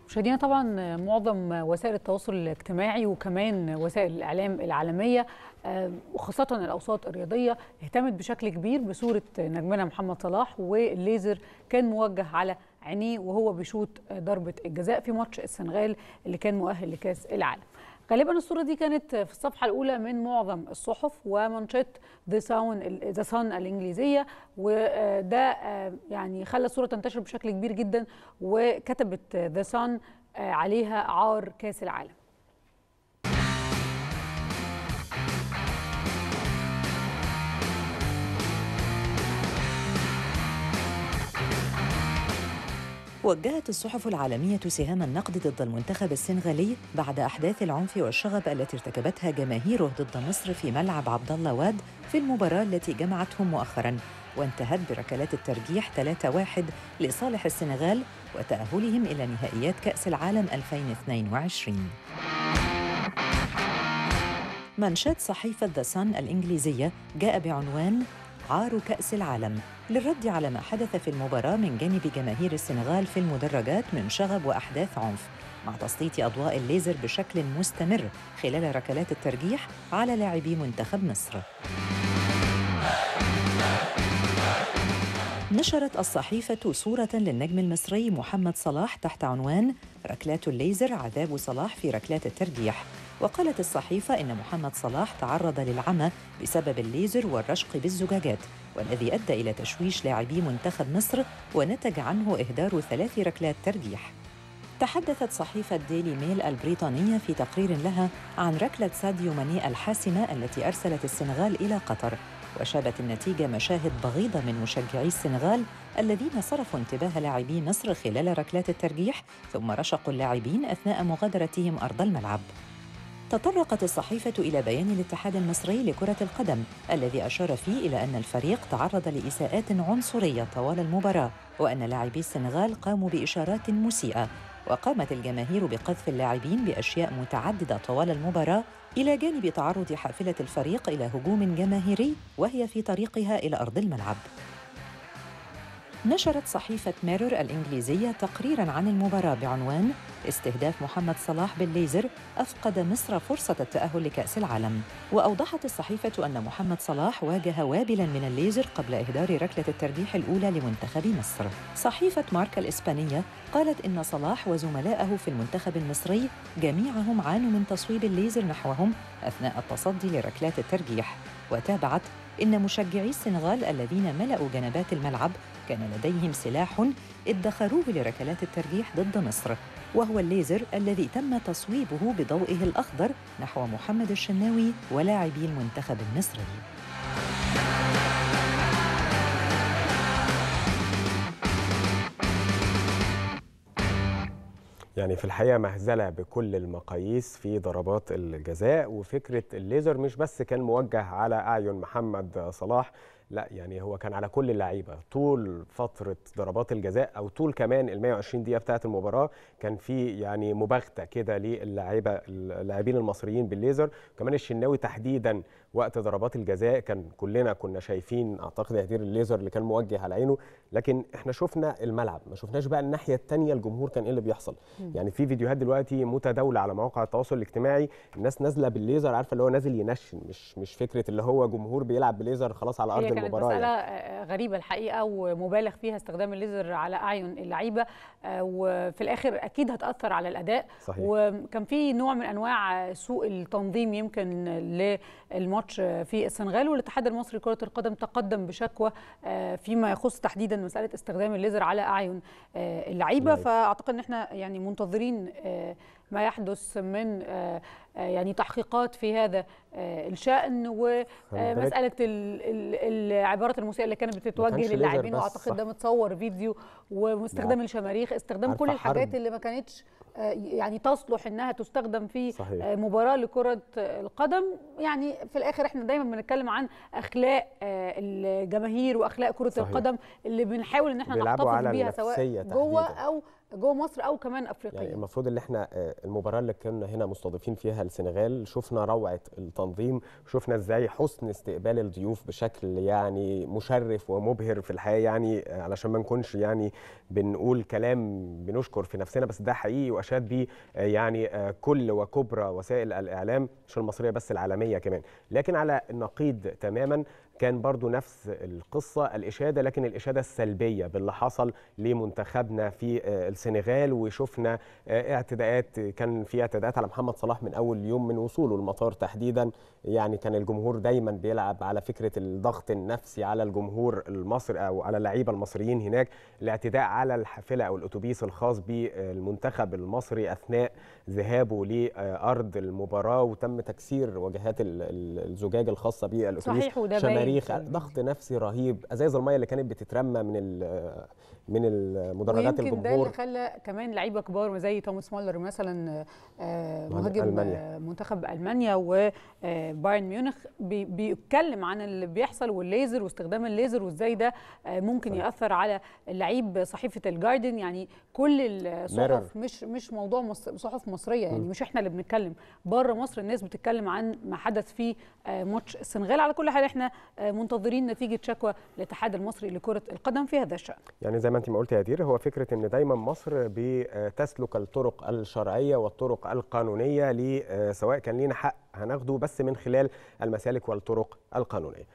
مشاهدينا طبعا معظم وسائل التواصل الاجتماعي وكمان وسائل الاعلام العالميه وخاصه الاوساط الرياضيه اهتمت بشكل كبير بصوره نجمنا محمد صلاح والليزر كان موجه على عينيه وهو بيشوط ضربه الجزاء في ماتش السنغال اللي كان مؤهل لكاس العالم غالبا الصوره دي كانت في الصفحه الاولى من معظم الصحف ومانشيت ذا ساون ذا سان الانجليزيه وده يعني خلى الصوره تنتشر بشكل كبير جدا وكتبت ذا سان عليها عار كاس العالم وجهت الصحف العالمية سهام النقد ضد المنتخب السنغالي بعد أحداث العنف والشغب التي ارتكبتها جماهيره ضد مصر في ملعب عبد الله واد في المباراة التي جمعتهم مؤخرا وانتهت بركلات الترجيح 3-1 لصالح السنغال وتأهلهم إلى نهائيات كأس العالم 2022 منشات صحيفة ذا سان الإنجليزية جاء بعنوان عار كأس العالم للرد على ما حدث في المباراة من جانب جماهير السنغال في المدرجات من شغب وأحداث عنف مع تسليط أضواء الليزر بشكل مستمر خلال ركلات الترجيح على لاعبي منتخب مصر نشرت الصحيفة صورة للنجم المصري محمد صلاح تحت عنوان ركلات الليزر عذاب صلاح في ركلات الترجيح وقالت الصحيفة إن محمد صلاح تعرض للعمى بسبب الليزر والرشق بالزجاجات والذي أدى إلى تشويش لاعبي منتخب مصر ونتج عنه إهدار ثلاث ركلات ترجيح تحدثت صحيفة ديلي ميل البريطانية في تقرير لها عن ركلة ساديو ماني الحاسمة التي أرسلت السنغال إلى قطر وشابت النتيجة مشاهد بغيضة من مشجعي السنغال الذين صرفوا انتباه لاعبي مصر خلال ركلات الترجيح ثم رشقوا اللاعبين أثناء مغادرتهم أرض الملعب تطرقت الصحيفة إلى بيان الاتحاد المصري لكرة القدم الذي أشار فيه إلى أن الفريق تعرض لإساءات عنصرية طوال المباراة وأن لاعبي السنغال قاموا بإشارات مسيئة وقامت الجماهير بقذف اللاعبين بأشياء متعددة طوال المباراة إلى جانب تعرض حافلة الفريق إلى هجوم جماهيري وهي في طريقها إلى أرض الملعب نشرت صحيفة ميرور الإنجليزية تقريراً عن المباراة بعنوان استهداف محمد صلاح بالليزر أفقد مصر فرصة التأهل لكأس العالم وأوضحت الصحيفة أن محمد صلاح واجه وابلاً من الليزر قبل إهدار ركلة الترجيح الأولى لمنتخب مصر صحيفة ماركا الإسبانية قالت إن صلاح وزملائه في المنتخب المصري جميعهم عانوا من تصويب الليزر نحوهم أثناء التصدي لركلات الترجيح وتابعت إن مشجعي السنغال الذين ملأوا جنبات الملعب كان لديهم سلاح ادخروه لركلات الترجيح ضد مصر وهو الليزر الذي تم تصويبه بضوئه الأخضر نحو محمد الشناوي ولاعبي المنتخب المصري يعني في الحقيقه مهزله بكل المقاييس في ضربات الجزاء وفكره الليزر مش بس كان موجه على اعين محمد صلاح لا يعني هو كان على كل اللعيبه طول فتره ضربات الجزاء او طول كمان ال 120 دقيقه بتاعه المباراه كان في يعني مباغته كده للاعيبه اللاعبين المصريين بالليزر كمان الشناوي تحديدا وقت ضربات الجزاء كان كلنا كنا شايفين اعتقد هدير الليزر اللي كان موجه على عينه لكن احنا شفنا الملعب ما شفناش بقى الناحيه الثانيه الجمهور كان ايه اللي بيحصل م. يعني في فيديوهات دلوقتي متداوله على مواقع التواصل الاجتماعي الناس نازله بالليزر عارفه اللي هو نازل ينشن مش مش فكره اللي هو جمهور بيلعب بالليزر خلاص على ارض هي المباراه كانت مسألة يعني. غريبة الحقيقة ومبالغ فيها استخدام الليزر على أعين اللعيبة وفي الآخر أكيد هتأثر على الأداء صحيح. وكان في نوع من أنواع سوء التنظيم يمكن للماتش في السنغال والاتحاد المصري لكرة القدم تقدم بشكوى فيما يخص تحديدا مسألة استخدام الليزر على أعين اللعيبة فأعتقد أن احنا يعني منتظرين ما يحدث من يعني تحقيقات في هذا الشأن ومسألة العبارات المسيئة اللي كانت بتتوجه للاعبين واعتقد ده متصور فيديو واستخدام الشماريخ استخدام كل الحاجات حرب. اللي ما كانتش يعني تصلح انها تستخدم في صحيح. مباراة لكرة القدم يعني في الاخر احنا دايما بنتكلم عن اخلاق الجماهير واخلاق كرة صحيح. القدم اللي بنحاول ان احنا نحتفظ بيها سواء جوه او جوه مصر او كمان افريقيا يعني المفروض ان احنا آه، المباراه اللي كنا هنا مستضيفين فيها السنغال شفنا روعه التنظيم شفنا ازاي حسن استقبال الضيوف بشكل يعني مشرف ومبهر في الحياه يعني آه، علشان ما نكونش يعني بنقول كلام بنشكر في نفسنا بس ده حقيقي واشاد بيه آه، يعني آه، كل وكبرى وسائل الاعلام مش المصريه بس العالميه كمان لكن على النقيض تماما كان برضو نفس القصة الإشادة لكن الإشادة السلبية باللي حصل لمنتخبنا في آه، السنغال وشفنا آه، اعتداءات كان في اعتداءات على محمد صلاح من أول يوم من وصوله المطار تحديدا يعني كان الجمهور دايما بيلعب على فكرة الضغط النفسي على الجمهور المصري أو على اللعيبة المصريين هناك الاعتداء على الحافلة أو الأتوبيس الخاص بالمنتخب المصري أثناء ذهابه لأرض المباراة وتم تكسير واجهات ال- ال- الزجاج الخاصة بالأتوبيس صحيح وده باين شماريخ في- ضغط نفسي رهيب ازاز الميه اللي كانت بتترمى من ال- من المدرجات ويمكن ده اللي الجمهور خلى كمان لعيبه كبار زي توماس مولر مثلا آه، مهاجم مهاجم ألمانيا. آه، منتخب المانيا وبايرن ميونخ بي- بيتكلم عن اللي بيحصل والليزر واستخدام الليزر وازاي ده آه، ممكن صحيح. ياثر على اللعيب صحيفه الجاردن يعني كل الصحف مش مش موضوع مص- صحف مصريه يعني م. مش احنا اللي بنتكلم بره مصر الناس بتتكلم عن ما حدث في آه، ماتش السنغال على كل حال احنا آه، منتظرين نتيجه شكوى الاتحاد المصري لكره القدم في هذا الشان يعني زي ما انت ما قلت يا دير هو فكره ان دايما مصر بتسلك الطرق الشرعيه والطرق القانونيه ل- سواء كان لينا حق هناخده بس من خلال المسالك والطرق القانونيه